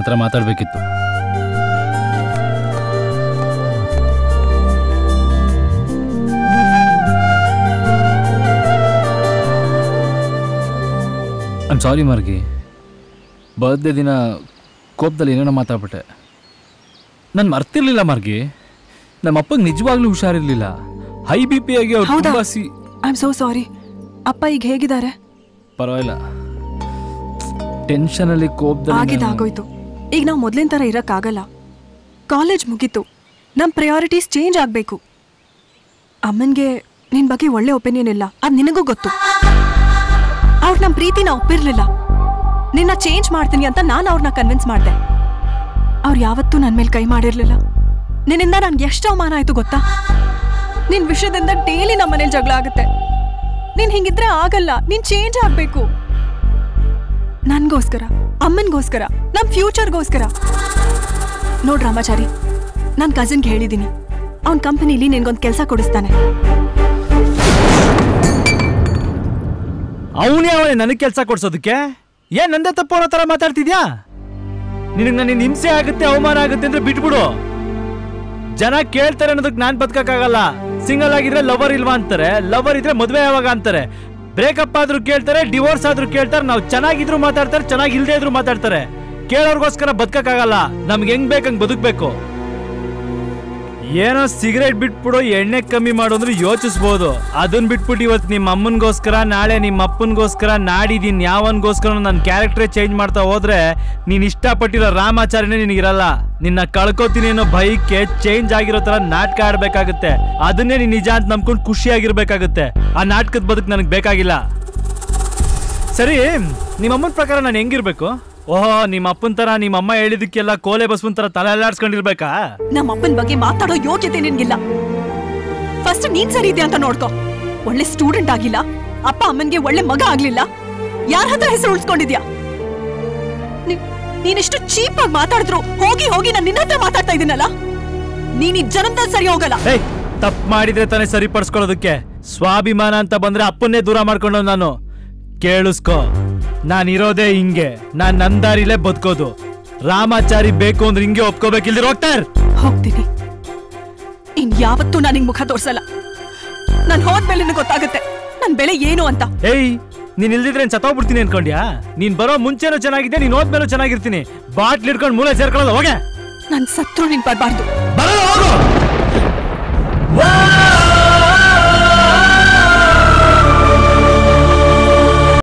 ಹತ್ರ ಮಾತಾಡ್ಬೇಕಿತ್ತು I'm sorry ಮಾರ್ಗಿ birthday ದಿನ ಕೋಪದಲ್ಲಿ ಏನೇನೋ ಮಾತಾಡ್ಬಿಟ್ಟೆ ನಾನು ಮರ್ತಿರ್ಲಿಲ್ಲ ಮಾರ್ಗಿ ನಮ್ಮ ಅಪ್ಪಗೆ ನಿಜವಾಗ್ಲೂ ಹುಷಾರಿರ್ಲಿಲ್ಲ ಹೈ ಬಿ ಪಿ ಆಗಿ ಅವ್ರು ಹೌದಾ ತುಂಬಾ see I am so sorry ಅಪ್ಪ ಈಗ ಹೇಗಿದ್ದಾರೆ ಪರವಾಗಿಲ್ಲ ಟೆನ್ಷನಲ್ಲಿ ಕೋಪದಲ್ಲಿ ಆಗಿದ್ದಾಗೋಯ್ತು ಈಗ ನಾವು ಮೊದ್ಲಿನ ಥರ ಇರೋಕ್ಕಾಗಲ್ಲ ಕಾಲೇಜ್ ಮುಗೀತು ನಮ್ಮ ಪ್ರಯಾರಿಟೀಸ್ ಚೇಂಜ್ ಆಗಬೇಕು ಅಮ್ಮನಿಗೆ ನಿನ್ನ ಬಗ್ಗೆ ಒಳ್ಳೆ ಒಪಿನಿಯನ್ ಇಲ್ಲ ಅದು ನಿನಗೂ ಗೊತ್ತು ಅವ್ರು ನಮ್ಮ ಪ್ರೀತಿನ ಒಪ್ಪಿರ್ಲಿಲ್ಲ ನಿನ್ನ ಚೇಂಜ್ ಮಾಡ್ತೀನಿ ಅಂತ ನಾನು ಅವ್ರನ್ನ ಕನ್ವಿನ್ಸ್ ಮಾಡಿದೆ ಅವ್ರು ಯಾವತ್ತೂ ನನ್ನ ಮೇಲೆ ಕೈ ಮಾಡಿರ್ಲಿಲ್ಲ ನಿನ್ನಿಂದ ನನ್ಗೆ ಎಷ್ಟು ಅವಮಾನ ಆಯ್ತು ಗೊತ್ತಾ ನಿನ್ ವಿಷಯದಿಂದ ಡೈಲಿ ನಮ್ಮ ಮನೇಲಿ ಜಗಳ ಆಗುತ್ತೆ ನೀನ್ ಹಿಂಗಿದ್ರೆ ಆಗಲ್ಲ ನೀನ್ ಚೇಂಜ್ ಆಗ್ಬೇಕು ನನ್ಗೋಸ್ಕರ ಅಮ್ಮನ್ಗೋಸ್ಕರ ನಮ್ ಫ್ಯೂಚರ್ಗೋಸ್ಕರ ನೋಡ್ ರಾಮಾಚಾರಿ ನಾನ್ ಕಸಿನ್ಗೆ ಹೇಳಿದೀನಿ ಅವ್ನ್ ಕಂಪನಿಲಿ ನಿನ್ಗೊಂದ್ ಕೆಲಸ ಕೊಡಿಸ್ತಾನೆ ಅವನೇ ಅವನೇ ನನಗೆ ಕೆಲಸ ಕೊಡ್ಸೋದಕ್ಕೆ ಏನ್ ನಂದೇ ತಪ್ಪು ಅನ್ನೋ ಥರ ಮಾತಾಡ್ತಿದ್ಯಾ ನಿನಗೆ ನನ್ನ ಹಿಂಸೆ ಆಗುತ್ತೆ ಅವಮಾನ ಆಗುತ್ತೆ ಅಂದ್ರೆ ಬಿಟ್ಬಿಡು ಜನ ಕೇಳ್ತಾರೆ ಅನ್ನೋದಕ್ಕೆ ನಾನ್ ಬದುಕಕ್ಕಾಗಲ್ಲ ಸಿಂಗಲ್ ಆಗಿದ್ರೆ ಲವರ್ ಇಲ್ವಾ ಅಂತಾರೆ ಲವರ್ ಇದ್ರೆ ಮದ್ವೆ ಯಾವಾಗ ಅಂತಾರೆ ಬ್ರೇಕಪ್ ಆದ್ರೂ ಕೇಳ್ತಾರೆ ಡಿವೋರ್ಸ್ ಆದ್ರೂ ಕೇಳ್ತಾರೆ ನಾವು ಚೆನ್ನಾಗಿದ್ರು ಮಾತಾಡ್ತಾರೆ ಚೆನ್ನಾಗಿ ಇಲ್ದೇ ಇದ್ರು ಮಾತಾಡ್ತಾರೆ ಕೇಳೋರ್ಗೋಸ್ಕರ ಬದುಕಕ್ಕಾಗಲ್ಲ ನಮ್ಗೆ ಹೆಂಗ್ ಬೇಕಂಗ್ ಬದುಕ್ಬೇಕು ಏನೋ ಸಿಗರೇಟ್ ಬಿಟ್ಬಿಡು ಎಣ್ಣೆ ಕಮ್ಮಿ ಮಾಡು ಅಂದ್ರೆ ಯೋಚಿಸ್ಬೋದು ಅದನ್ನ ಬಿಟ್ಬಿಟ್ಟು ಇವತ್ತು ನಿಮ್ಮ ಅಮ್ಮನಿಗೋಸ್ಕರ ನಾಳೆ ನಿಮ್ಮ ಅಪ್ಪನಿಗೋಸ್ಕರ ನಾಡಿದೀನ್ ಯಾವನ್ಗೋಸ್ಕರ ನನ್ನ ಕ್ಯಾರೆಕ್ಟರೇ ಚೇಂಜ್ ಮಾಡ್ತಾ ಹೋದ್ರೆ ನೀನ್ ಇಷ್ಟಪಟ್ಟಿರೋ ರಾಮಾಚಾರ್ಯನೇ ನಿನಗಿರಲ್ಲ ನಿನ್ನ ಕಳ್ಕೊತೀನಿ ಅನ್ನೋ ಭಯಕ್ಕೆ ಚೇಂಜ್ ಆಗಿರೋ ತರ ನಾಟಕ ಆಡ್ಬೇಕಾಗುತ್ತೆ ಅದನ್ನೇ ನೀನ್ ನಿಜ ಅಂತ ನಂಬ್ಕೊಂಡು ಖುಷಿಯಾಗಿರ್ಬೇಕಾಗುತ್ತೆ ಆ ನಾಟಕದ ಬದುಕು ನನಗೆ ಬೇಕಾಗಿಲ್ಲ ಸರಿ ನಿಮ್ಮ ಅಮ್ಮನ ಪ್ರಕಾರ ನಾನು ಹೆಂಗಿರ್ಬೇಕು ಓಹೋ ನಿಮ್ಮ ಅಪ್ಪನ ತರ ನಿಮ್ಮ ಅಮ್ಮ ಹೇಳಿದಕ್ಕೆಲ್ಲ ಕೋಲೆ ಬಸ್ವನ್ ತರ ತಲೆ ಅಲ್ಲಾಡ್ಸ್ಕೊಂಡಿರ್ಬೇಕಾ ನಮ್ಮ ಅಪ್ಪನ ಬಗ್ಗೆ ಮಾತಾಡೋ ಯೋಗ್ಯತೆ ನಿನ್ಗಿಲ್ಲ ಫಸ್ಟ್ ನೀನ್ ಸರಿ ಇದೆ ಅಂತ ನೋಡ್ಕೋ ಒಳ್ಳೆ ಸ್ಟೂಡೆಂಟ್ ಆಗಿಲ್ಲ ಅಪ್ಪ ಅಮ್ಮನ್ಗೆ ಒಳ್ಳೆ ಮಗ ಆಗ್ಲಿಲ್ಲ ಯಾರ ಹತ್ರ ಹೆಸರು ಉಳಿಸ್ಕೊಂಡಿದ್ಯಾ ನೀ- ನೀನಿಷ್ಟು ಚೀಪ್ ಆಗಿ ಮಾತಾಡಿದ್ರು ಹೋಗಿ ಹೋಗಿ ನಾನು ನಿನ್ನ ಹತ್ರ ಮಾತಾಡ್ತಾ ಇದೀನಲ್ಲ ನೀನ್ ಈ ಜನ್ಮದಲ್ಲಿ ಸರಿ ಹೋಗಲ್ಲ ಏಯ್ ತಪ್ಪು ಮಾಡಿದ್ರೆ ತಾನೇ ಸರಿಪಡಿಸ್ಕೊಳ್ಳೋದಕ್ಕೆ ಸ್ವಾಭಿಮಾನ ಅಂತ ಬಂದ್ರೆ ಅಪ್ಪನ್ನೇ ದೂರ ಮಾಡ್ಕೊಂಡು ನಾನು ಕೇಳಿಸ್ಕೊ ನಾನಿರೋದೇ ಹಿಂಗೆ ನಾನ್ ನಂದಾರಿಲೇ ಬದುಕೋದು ರಾಮಾಚಾರಿ ಬೇಕು ಅಂದ್ರೆ ಹಿಂಗೆ ಒಪ್ಕೋಬೇಕಿಲ್ದಿರ ಹೋಗ್ತಾರ್ ಹೋಗ್ತೀನಿ ಇನ್ ಯಾವತ್ತೂ ನಾನು ಮುಖ ತೋರ್ಸಲ್ಲ ನಾನು ಹೋದ್ಮೇಲೆ ನಿನಗ್ ಗೊತ್ತಾಗುತ್ತೆ ನನ್ ಬೆಲೆ ಏನು ಅಂತ ಏಯ್ ನೀನ್ ಇಲ್ದಿದ್ರೆ ಏನ್ ಸತ್ತೋಗ್ಬಿಡ್ತೀನಿ ಅನ್ಕೊಂಡ್ಯಾ ನೀನ್ ಬರೋ ಮುಂಚೆನೂ ಚೆನ್ನಾಗಿದೆ ನೀನ್ ಹೋದ್ಮೇಲೂ ಚೆನ್ನಾಗಿರ್ತೀನಿ ಬಾಟ್ಲ್ ಹಿಡ್ಕೊಂಡು ಮೂಲೆ ಸೇರ್ಕೊಳ್ಳೋದು ಹೋಗೆ ನನ್ ಸತ್ರು ನಿನ್ ಬರಬಾರ್ದು